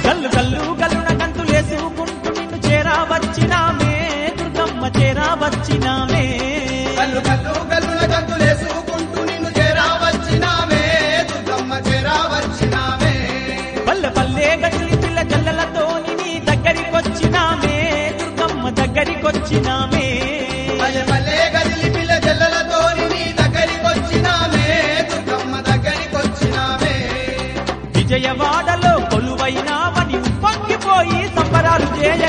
గల్లు గల్లు గల్లున గంతులేసుకుంటూ నిన్ను చేరా వచ్చినామే దుర్గమ్మ చేరా వచ్చినామే కల్లు కల్లు కల్లుల గంతులేసుకుంటూ నిన్ను చేరా వచ్చినామే దుర్గమ్మ చేరా వచ్చినామే పల్లె పల్లె గదిలి పిల్ల జల్లలతోని నీ దగ్గరికొచ్చినామే దుర్గమ్మ దగ్గరికొచ్చినామే పల్లె పల్లె గదిలి పిల్ల జల్లలతోని నీ దగ్గరికొచ్చినామే దుర్గమ్మ దగ్గరికొచ్చినామే విజయవాడలో కొలువైనామని పొంగిపోయి సంబరాలు చేయ